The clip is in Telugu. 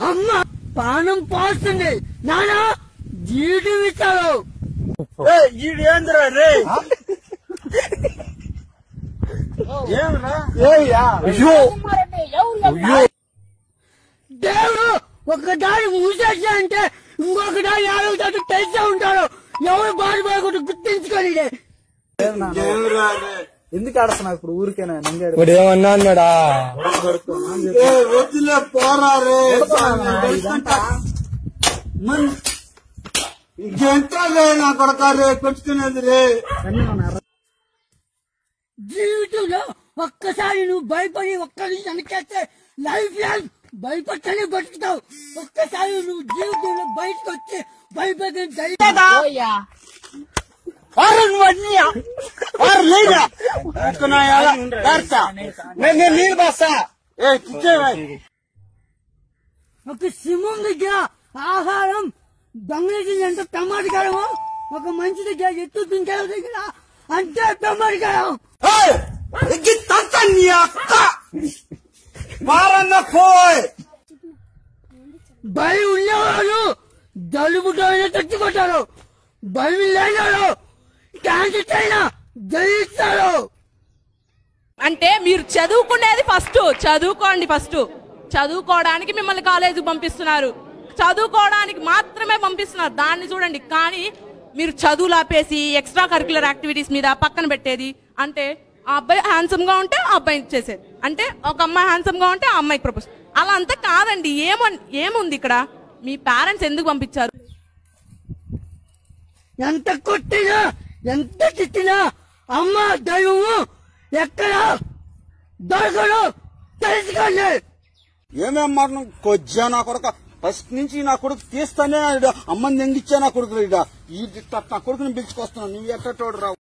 అమ్మ పానం పోస్తుంది నానా జీవితం ఇచ్చారు ఈడు ఏందిరా రే ఏమిరా అయ్యో దేవుడు ఒకదారి మూసేసి అంటే ఇంకొక దారి ఆలోచన తెలిసే ఉంటారు ఎవరు బాధపడకుండా గుర్తించుకొని ఏమిరా రే ఎందుకు ఆడుతున్నావు ఇప్పుడు ఊరికేనా నంగాడు ఇప్పుడు ఏమన్నా అన్నాడా ఏ వద్దులే పోరా రే మన్ ఇంకెంతలే నా కొడక రే పెట్టుకునేది రే జీవితంలో ఒక్కసారి నువ్వు భయపడి ఒక్కరి వెనకేస్తే లైఫ్ లాంగ్ భయపడతానే బతుకుతావు ఒక్కసారి నువ్వు జీవితంలో బయటకు వచ్చి భయపడిన నేను నీళ్ళు బస్తా ఏ పిచ్చేవా ఒక సింహం దగ్గర ఆహారం దొంగలించి ఎంత ప్రమాదకరమో ఒక మనిషి దగ్గర ఎత్తు తింటే దగ్గర అంతే ప్రమాదకరం ఎగ్గి తంత నీ అక్క మారన్న పోయ్ భయం ఉన్నవాళ్ళు జలుబుతోనే తెచ్చుకుంటారు భయం లేనివాళ్ళు క్యాన్సర్ అయినా జయిస్తారు అంటే మీరు చదువుకునేది ఫస్ట్ చదువుకోండి ఫస్ట్ చదువుకోవడానికి మిమ్మల్ని కాలేజీకి పంపిస్తున్నారు చదువుకోవడానికి మాత్రమే పంపిస్తున్నారు దాన్ని చూడండి కానీ మీరు చదువులు ఆపేసి ఎక్స్ట్రా కరికులర్ యాక్టివిటీస్ మీద పక్కన పెట్టేది అంటే ఆ అబ్బాయి హ్యాండ్సమ్ గా ఉంటే ఆ అబ్బాయి చేసేది అంటే ఒక అమ్మాయి హ్యాండ్సమ్ గా ఉంటే ఆ అమ్మాయికి ప్రపోజ్ అలా అంతా కాదండి ఏమో ఏముంది ఇక్కడ మీ పేరెంట్స్ ఎందుకు పంపించారు ఎంత కొట్టినా ఎంత తిట్టినా అమ్మ దైవము ఎక్కడ దొరకడు తెలుసుకోండి ఏమేం మాట కొజ్జా నా కొడుక ఫస్ట్ నుంచి నా కొడుకు తీస్తానే ఈడ అమ్మని దెంగిచ్చా నా కొడుకు ఈడ ఈ నా కొడుకుని పిలుచుకొస్తున్నాను నువ్వు ఎట్టోడు రావు